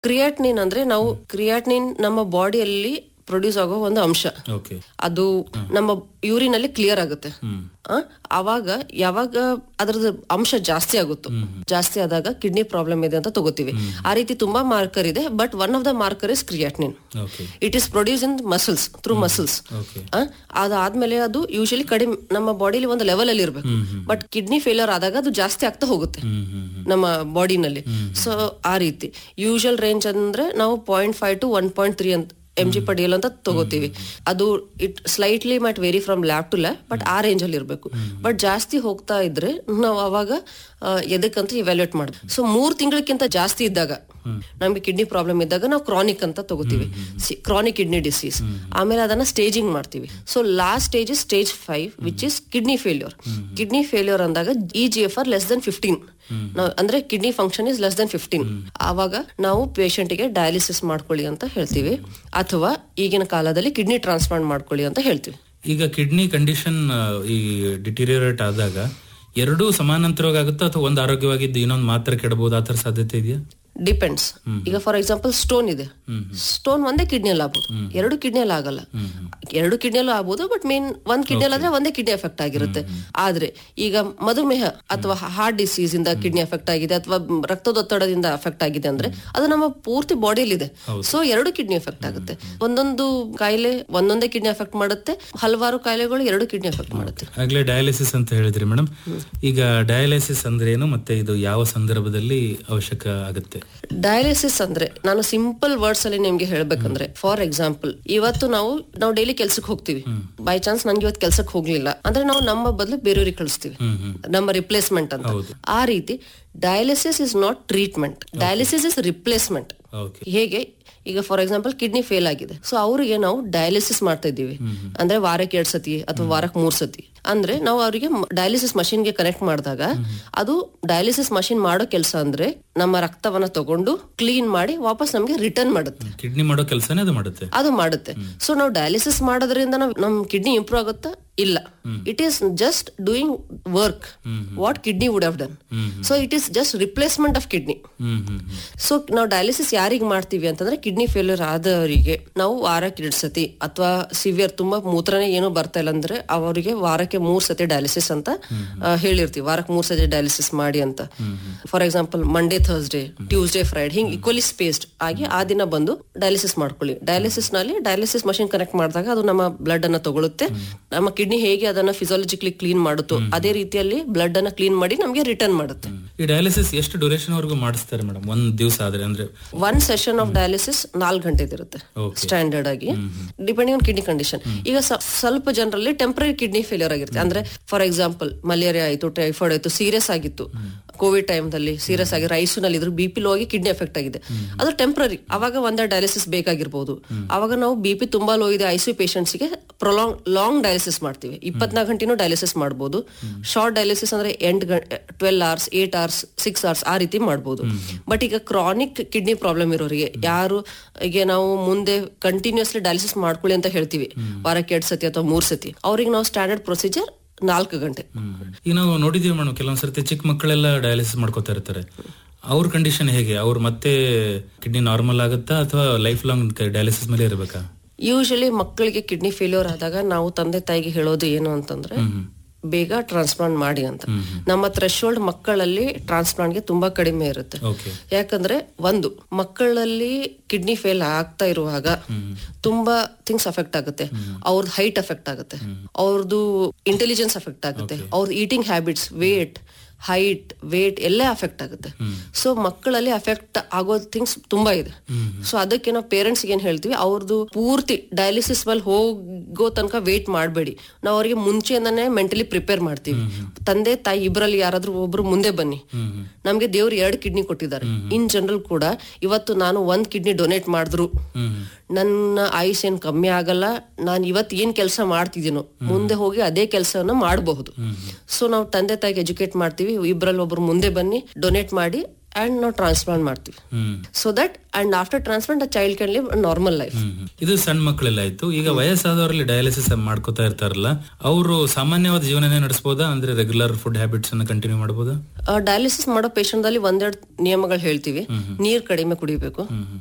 ಕ್ರಿಯಾಟ್ನಿನ್ ಅಂದ್ರೆ ನಾವು ಕ್ರಿಯಾಟ್ನಿನ್ ನಮ್ಮ ಬಾಡಿಯಲ್ಲಿ ಪ್ರೊಡ್ಯೂಸ್ ಆಗೋ ಒಂದು ಅಂಶ ಓಕೆ ಅದು ನಮ್ಮ ಯೂರಿನ್ ಅಲ್ಲಿ ಕ್ಲಿಯರ್ ಆಗುತ್ತೆ ಆ, ಅವಾಗ ಯಾವಾಗ ಅದ್ರದ್ದು ಅಂಶ ಜಾಸ್ತಿ ಆಗುತ್ತೋ ಜಾಸ್ತಿ ಆದಾಗ ಕಿಡ್ನಿ ಪ್ರಾಬ್ಲಮ್ ಇದೆ ಅಂತ ತಗೋತೀವಿ ಆ ರೀತಿ ತುಂಬಾ ಮಾರ್ಕರ್ ಇದೆ but one of the marker is creatinine okay it is produce in muscles through muscles okay ಅದಾದ್ಮೇಲೆ ಅದು ಯೂಶಲಿ ಕಡಿಮೆ ನಮ್ಮ ಬಾಡಿಲಿ ಒಂದು ಲೆವೆಲ್ ಅಲ್ಲಿ ಇರಬೇಕು ಬಟ್ ಕಿಡ್ನಿ ಫೇಲಿಯರ್ ಆದಾಗ ಅದು ಜಾಸ್ತಿ ಆಗ್ತಾ ಹೋಗುತ್ತೆ ಹ್ಮ್ ಹ್ಮ್ ಹ್ಮ್ ನಮ್ಮ ಬಾಡಿನಲ್ಲಿ ಸೊ ಆ ರೀತಿ ಯೂಶಲ್ ರೇಂಜ್ ಅಂದ್ರೆ ನಾವು point five to one point three ಅಂತ ಎಂ ಜಿ ಪಡಿಯಲ್ ಅಂತ ತಗೋತೀವಿ ಅದು it slightly might vary from lab to lab but ಆ ರೇಂಜ್ ಅಲ್ಲಿ ಇರಬೇಕು ಬಟ್ ಜಾಸ್ತಿ ಹೋಗ್ತಾ ಇದ್ರೆ ನಾವು ಅವಾಗ ಆ, ಎದಕ್ಕಂತ ಇವ್ಯಾಲ್ಯೂಟ್ ಮಾಡ್ಬೇಕು ಸೊ ಮೂರ್ ತಿಂಗಳಕ್ಕಿಂತ ಜಾಸ್ತಿ ಇದ್ದಾಗ ನಮ್ಗೆ ಕಿಡ್ನಿ ಪ್ರಾಬ್ಲಮ್ ಇದ್ದಾಗ ನಾವು ಕ್ರಾನಿಕ್ ಅಂತ ತಗೋತೀವಿ ಕ್ರಾನಿಕ್ ಕಿಡ್ನಿ ಡಿಸೀಸ್ ಆಮೇಲೆ ಅದನ್ನ ಸ್ಟೇಜಿಂಗ್ ಮಾಡ್ತೀವಿ so last stage is stage five which is kidney failure kidney failure ಅಂದಾಗ E G F R less than fifteen ಅಂದ್ರೆ kidney function is less than fifteen ಆವಾಗ ನಾವು patient ಗೆ ಡಯಾಲಿಸಿಸ್ ಮಾಡ್ಕೊಳ್ಳಿ ಅಂತ ಹೇಳ್ತೀವಿ ಅಥವಾ ಈಗಿನ ಕಾಲದಲ್ಲಿ ಕಿಡ್ನಿ ಟ್ರಾನ್ಸ್ಪ್ಲಾಂಟ್ ಮಾಡ್ಕೊಳ್ಳಿ ಅಂತ ಹೇಳ್ತೀವಿ ಈಗ ಕಿಡ್ನಿ ಕಂಡೀಷನ್ ಈ ಡಿಟಿರಿಯರೇಟ್ ಆದಾಗ ಎರಡೂ ಸಮಾನಾಂತರವಾಗಿ ಆಗುತ್ತಾ ಅಥವಾ ಒಂದು ಆರೋಗ್ಯವಾಗಿದ್ದು ಇನ್ನೊಂದು ಮಾತ್ರ ಕೆಡಬಹುದು ಆ ತರ ಸಾಧ್ಯತೆ ಇದೆಯಾ ಡಿಪೆಂಡ್ಸ್ ಈಗ ಫಾರ್ ಎಕ್ಸಾಂಪಲ್ ಸ್ಟೋನ್ ಇದೆ ಸ್ಟೋನ್ ಒಂದೇ ಕಿಡ್ನಿಯಲ್ಲಿ ಆಗ್ಬೋದು ಎರಡು ಕಿಡ್ನಿಯಲ್ಲಿ ಆಗಲ್ಲ ಎರಡು ಕಿಡ್ನಿಯಲ್ಲೂ ಆಗ್ಬೋದು ಬಟ್ ಮೇನ್ ಒಂದ್ ಕಿಡ್ನಿಯಲ್ಲಿ ಆದ್ರೆ ಒಂದೇ ಕಿಡ್ನಿ ಎಫೆಕ್ಟ್ ಆಗಿರುತ್ತೆ ಆದ್ರೆ ಈಗ ಮಧುಮೇಹ ಅಥವಾ ಹಾರ್ಟ್ ಡಿಸೀಸ್ ಇಂದ ಕಿಡ್ನಿ ಎಫೆಕ್ಟ್ ಆಗಿದೆ ಅಥವಾ ರಕ್ತದೊತ್ತಡದಿಂದ ಎಫೆಕ್ಟ್ ಆಗಿದೆ ಅಂದ್ರೆ ಅದು ನಮ್ಮ ಪೂರ್ತಿ ಬಾಡಿಯಲ್ಲಿ ಇದೆ ಸೊ ಎರಡು ಕಿಡ್ನಿ ಎಫೆಕ್ಟ್ ಆಗುತ್ತೆ ಒಂದೊಂದು ಕಾಯಿಲೆ ಒಂದೊಂದೇ ಕಿಡ್ನಿ ಎಫೆಕ್ಟ್ ಮಾಡುತ್ತೆ ಹಲವಾರು ಕಾಯಿಲೆಗಳು ಎರಡು ಕಿಡ್ನಿ ಎಫೆಕ್ಟ್ ಮಾಡುತ್ತೆ ಆಗ್ಲೇ ಡಯಾಲಿಸಿಸ್ ಅಂತ ಹೇಳಿದ್ರಿ ಮೇಡಮ್ ಈಗ ಡಯಾಲಿಸಿಸ್ ಅಂದ್ರೆ ಏನು ಮತ್ತೆ ಇದು ಯಾವ ಸಂದರ್ಭದಲ್ಲಿ ಅವಶ್ಯಕ ಆಗುತ್ತೆ ಡಯಾಲಿಸಿಸ್ ಅಂದ್ರೆ ನಾನು ಸಿಂಪಲ್ ವರ್ಡ್ಸ್ ಅಲ್ಲಿ ನಿಮ್ಗೆ ಹೇಳ್ಬೇಕಂದ್ರೆ ಫಾರ್ ಎಕ್ಸಾಂಪಲ್ ಇವತ್ತು ನಾವು ನಾವು ಡೈಲಿ ಕೆಲ್ಸಕ್ಕೆ ಹೋಗ್ತೀವಿ ಬೈ ಚಾನ್ಸ್ ನನ್ಗೆ ಇವತ್ತು ಕೆಲ್ಸಕ್ಕೆ ಹೋಗ್ಲಿಲ್ಲ ಅಂದ್ರೆ ನಾವು ನಮ್ಮ ಬದಲು ಬೇರೆಯವ್ರಿಗೆ ಕಳಿಸ್ತೀವಿ ನಮ್ಮ ರಿಪ್ಲೇಸ್ಮೆಂಟ್ ಅಂತ ಆ ರೀತಿ dialysis is not treatment dialysis is replacement okay ಹೇಗೆ ಈಗ ಫಾರ್ ಎಕ್ಸಾಂಪಲ್ ಕಿಡ್ನಿ ಫೇಲ್ ಆಗಿದೆ ಸೊ ಅವರಿಗೆ ನಾವು ಡಯಾಲಿಸಿಸ್ ಮಾಡ್ತಾ ಇದ್ದೀವಿ ಅಂದ್ರೆ ವಾರಕ್ಕೆ ಎರಡ್ ಸತಿ ಅಥವಾ ವಾರಕ್ಕೆ ಮೂರ್ ಸತಿ ಅಂದ್ರೆ ನಾವು ಅವರಿಗೆ ಡಯಾಲಿಸಿಸ್ ಮಷಿನ್ ಗೆ ಕನೆಕ್ಟ್ ಮಾಡಿದಾಗ ಅದು ಡಯಾಲಿಸಿಸ್ ಮಷಿನ್ ಮಾಡೋ ಕೆಲಸ ಅಂದ್ರೆ ನಮ್ಮ ರಕ್ತವನ್ನ ತಗೊಂಡು ಕ್ಲೀನ್ ಮಾಡಿ ವಾಪಸ್ ನಮ್ಗೆ ರಿಟರ್ನ್ ಮಾಡುತ್ತೆ ಕಿಡ್ನಿ ಮಾಡೋ ಕೆಲಸನೇ ಅದು ಮಾಡುತ್ತೆ ಅದು ಮಾಡುತ್ತೆ ಸೊ ನಾವು ಡಯಾಲಿಸಿಸ್ ಮಾಡೋದ್ರಿಂದ ನಾವ್ ನಮ್ ಕಿಡ್ನಿ ಇಂಪ್ರೂವ್ ಆಗುತ್ತಾ ಇಲ್ಲ it is just doing work what kidney would have done so it is just replacement of kidney hmm hmm hmm. So ನಾವು ಡಯಾಲಿಸಿಸ್ ಯಾರಿಗ್ ಮಾಡ್ತೀವಿ ಅಂತಂದ್ರೆ ಕಿಡ್ನಿ ಫೇಲ್ಯೂರ್ ಆದವರಿಗೆ ನಾವು ವಾರಕ್ಕೆ ಎರಡು ಸತಿ ಅಥವಾ ಸಿವಿಯರ್ ತುಂಬಾ ಮೂತ್ರನೇ ಏನು ಬರ್ತಾ ಇಲ್ಲ ಅಂದ್ರೆ ಅವರಿಗೆ ವಾರಕ್ಕೆ ಮೂರ್ ಸತಿ ಡಯಾಲಿಸಿಸ್ ಅಂತ ಆ, ಹೇಳಿರ್ತೀವಿ ವಾರಕ್ಕೆ ಮೂರ್ ಸತಿ ಡಯಾಲಿಸಿಸ್ ಮಾಡಿ ಅಂತ for example Monday Thursday Tuesday Friday ಹಿಂಗ್ ಈಕ್ವಲಿ ಸ್ಪೇಸ್ಡ್ ಆಗಿ ಆ ದಿನ ಬಂದು ಡಯಾಲಿಸಿಸ್ ಮಾಡ್ಕೊಳ್ಳಿ ಡಯಾಲಿಸಿಸ್ ನಲ್ಲಿ ಡಯಾಲಿಸಿಸ್ ಮಷಿನ್ ಕನೆಕ್ಟ್ ಮಾಡಿದಾಗ ಅದು ನಮ್ಮ ಬ್ಲಡ್ ಅನ್ನ ತಗೊಳುತ್ತೆ ನಮ್ಮ ಕಿಡ್ನಿ ಹೇಗೆ ಅದನ್ನ ಫಿಸಿಯಾಲಜಿಕಲಿ ಕ್ಲೀನ್ ಮಾಡುತ್ತೋ ಅದೇ ರೀತಿಯಲ್ಲಿ ಬ್ಲಡ್ ಅನ್ನ ಕ್ಲೀನ್ ಮಾಡಿ ನಮ್ಗೆ ರಿಟರ್ನ್ ಮಾಡುತ್ತೆ ಈ ಡಯಾಲಿಸಿಸ್ ಎಷ್ಟು ಡ್ಯೂರೇಷನ್ ವರೆಗೂ ಮಾಡಿಸ್ತಾರೆ ಮೇಡಮ್ ಒಂದ್ ದಿವಸ ಆದ್ರೆ ಅಂದ್ರೆ ಒನ್ ಸೆಷನ್ ಆಫ್ ಡಯಾಲಿಸಿಸ್ ನಾಲ್ಕು ಗಂಟೆ ಇರುತ್ತೆ Okay. ಸ್ಟ್ಯಾಂಡರ್ಡ್ ಆಗಿ ಡಿಪೆಂಡಿಂಗ್ ಆನ್ ಕಿಡ್ನಿ ಕಂಡೀಷನ್ ಈಗ ಸ- ಸ್ವಲ್ಪ ಜನರಲ್ಲಿ ಟೆಂಪರರಿ ಕಿಡ್ನಿ ಫೇಲಿಯರ್ ಆಗಿರುತ್ತೆ ಅಂದ್ರೆ ಫಾರ್ ಎಕ್ಸಾಂಪಲ್ ಮಲೇರಿಯಾ ಆಯ್ತು ಟೈಫಾಯ್ಡ್ ಆಯ್ತು ಸೀರಿಯಸ್ ಆಗಿತ್ತು ಕೋವಿಡ್ ಟೈಮ್ದಲ್ಲಿ ಸೀರಿಯಸ್ ಆಗಿ ರೈಸ್ ನಲ್ಲಿ ಇದ್ರು ಬಿ ಪಿ ಲೋ ಆಗಿ ಕಿಡ್ನಿ ಎಫೆಕ್ಟ್ ಆಗಿದೆ ಅದು ಟೆಂಪರರಿ ಅವಾಗ ಒಂದೇ ಡಯಾಲಿಸಿಸ್ ಬೇಕಾಗಿರ್ಬೋದು ಅವಾಗ ನಾವು ಬಿ ಪಿ ತುಂಬಾ ಲೋ ಇದೆ ಐಸಿಯು ಪೇಷಂಟ್ಸ್ ಗೆ ಪ್ರೊಲಾಂಗ್ ಲಾಂಗ್ ಡಯಾಲಿಸಿಸ್ ಮಾಡ್ತೀವಿ ಇಪ್ಪತ್ನಾಲ್ಕು ಗಂಟೆನೂ ಡಯಾಲಿಸಿಸ್ ಮಾಡಬಹುದು ಶಾರ್ಟ್ ಡಯಾಲಿಸಿಸ್ ಅಂದ್ರೆ ಎಂಟ್ twelve hours eight hours six hours ಆ ರೀತಿ ಮಾಡಬಹುದು ಬಟ್ ಈಗ ಕ್ರಾನಿಕ್ ಕಿಡ್ನಿ ಪ್ರಾಬ್ಲಮ್ ಇರೋರಿಗೆ ಯಾರು ಈಗ ನಾವು ಮುಂದೆ ಕಂಟಿನ್ಯೂಸ್ಲಿ ಡಯಾಲಿಸಿಸ್ ಮಾಡ್ಕೊಳ್ಳಿ ಅಂತ ಹೇಳ್ತೀವಿ ವಾರಕ್ಕೆ ಎರಡ್ ಸತಿ ಅಥವಾ ಮೂರ್ ಸತಿ ಅವ್ರಿಗೆ ನಾವು ಸ್ಟ್ಯಾಂಡರ್ಡ್ ಪ್ರೊಸೀಜರ್ ನಾಲ್ಕು ಗಂಟೆ ಈಗ ನಾವು ನೋಡಿದೀವಿ ಮೇಡಮ್ ಕೆಲವೊಂದ್ ಸರ್ತಿ ಚಿಕ್ಕ ಮಕ್ಕಳೆಲ್ಲ ಡಯಾಲಿಸಿಸ್ ಮಾಡ್ಕೋತಾ ಇರ್ತಾರೆ ಅವ್ರ ಕಂಡೀಷನ್ ಹೇಗೆ ಅವ್ರು ಮತ್ತೆ ಕಿಡ್ನಿ ನಾರ್ಮಲ್ ಆಗುತ್ತಾ ಅಥವಾ ಲೈಫ್ ಲಾಂಗ್ ಡಯಾಲಿಸಿಸ್ ಮೇಲೆ ಇರಬೇಕಾ ಯೂಶಲಿ ಮಕ್ಕಳಿಗೆ ಕಿಡ್ನಿ ಫೇಲ್ಯೂರ್ ಆದಾಗ ನಾವು ತಂದೆ ತಾಯಿಗೆ ಹೇಳೋದು ಏನು ಅಂತಂದ್ರೆ ಬೇಗ ಟ್ರಾನ್ಸ್ಪ್ಲಾಂಟ್ ಮಾಡಿ ಅಂತ ನಮ್ಮ ಥ್ರೆಶೋಲ್ಡ್ ಮಕ್ಕಳಲ್ಲಿ transplant ಗೆ ತುಂಬಾ ಕಡಿಮೆ ಇರುತ್ತೆ ಓಕೆ ಯಾಕಂದ್ರೆ ಒಂದು ಮಕ್ಕಳಲ್ಲಿ ಕಿಡ್ನಿ ಫೇಲ್ ಆಗ್ತಾ ಇರುವಾಗ ತುಂಬಾ ಥಿಂಗ್ಸ್ ಅಫೆಕ್ಟ್ ಆಗುತ್ತೆ ಅವ್ರದ್ದು ಹೈಟ್ ಅಫೆಕ್ಟ್ ಆಗುತ್ತೆ ಅವ್ರದ್ದು ಇಂಟೆಲಿಜೆನ್ಸ್ ಅಫೆಕ್ಟ್ ಆಗುತ್ತೆ ಅವ್ರದ್ದು eating habits weight height weight ಎಲ್ಲ ಅಫೆಕ್ಟ್ ಆಗುತ್ತೆ ಸೊ ಮಕ್ಕಳಲ್ಲಿ ಅಫೆಕ್ಟ್ ಆಗೋ ಥಿಂಗ್ಸ್ ತುಂಬಾ ಇದೆ ಸೊ ಅದಕ್ಕೆ ನಾವು ಪೇರೆಂಟ್ಸ್ ಏನ್ ಹೇಳ್ತೀವಿ ಅವ್ರದ್ದು ಪೂರ್ತಿ ಡಯಾಲಿಸಿಸ್ ಮೇಲೆ ಹೋಗೋ ತನಕ ವೇಟ್ ಮಾಡಬೇಡಿ ನಾವು ಅವರಿಗೆ ಮುಂಚೆಯಿಂದಾನೇ ಮೆಂಟಲಿ ಪ್ರಿಪೇರ್ ಮಾಡ್ತೀವಿ ತಂದೆ ತಾಯಿ ಇಬ್ಬರಲ್ಲಿ ಯಾರಾದ್ರೂ ಒಬ್ರು ಮುಂದೆ ಬನ್ನಿ ನಮ್ಗೆ ದೇವ್ರು ಎರಡು ಕಿಡ್ನಿ ಕೊಟ್ಟಿದ್ದಾರೆ ಇನ್ ಜನರಲ್ ಕೂಡ ಇವತ್ತು ನಾನು ಒಂದ್ ಕಿಡ್ನಿ ಡೊನೇಟ್ ಮಾಡಿದ್ರು ನನ್ನ ಆಯುಷ್ ಏನ್ ಕಮ್ಮಿ ಆಗಲ್ಲ ನಾನು ಇವತ್ತು ಏನ್ ಕೆಲಸ ಮಾಡ್ತಿದ್ದೀನೋ ಮುಂದೆ ಹೋಗಿ ಅದೇ ಕೆಲಸವನ್ನ ಮಾಡಬಹುದು ಸೊ ನಾವು ತಂದೆ ತಾಯಿಗೆ ಎಜುಕೇಟ್ ಮಾಡ್ತೀವಿ ಇಬ್ರಲ್ಲಿ ಒಬ್ರು ಮುಂದೆ ಬನ್ನಿ ಡೊನೇಟ್ ಮಾಡಿ ಅಂಡ್ ನಾವು ಟ್ರಾನ್ಸ್ಪ್ಲಾಂಟ್ ಮಾಡ್ತೀವಿ hmm so that and after transplant a child can live normal life hmm, hmm. ಇದು ಸಣ್ಣ ಮಕ್ಕಳೆಲ್ಲ ಆಯ್ತು ಈಗ ವಯಸ್ಸಾದವರಲ್ಲಿ ಡಯಾಲಿಸಿಸ್ ಮಾಡ್ಕೋತಾ ಇರ್ತಾರಲ್ಲ ಅವರು ಸಾಮಾನ್ಯವಾದ ಜೀವನನೇ ನಡೆಸಬಹುದಾ ಅಂದ್ರೆ ರೆಗ್ಯುಲರ್ ಫುಡ್ ಹ್ಯಾಬಿಟ್ಸ್ ಅನ್ನ ಕಂಟಿನ್ಯೂ ಮಾಡಬಹುದಾ ಡಯಾಲಿಸಿಸ್ ಮಾಡೋ ಪೇಷಂಟ್ ಅಲ್ಲಿ ಒಂದೆರಡು ನಿಯಮಗಳು ಹೇಳ್ತೀವಿ ನೀರ್ ಕಡಿಮೆ ಕುಡಿಬೇಕು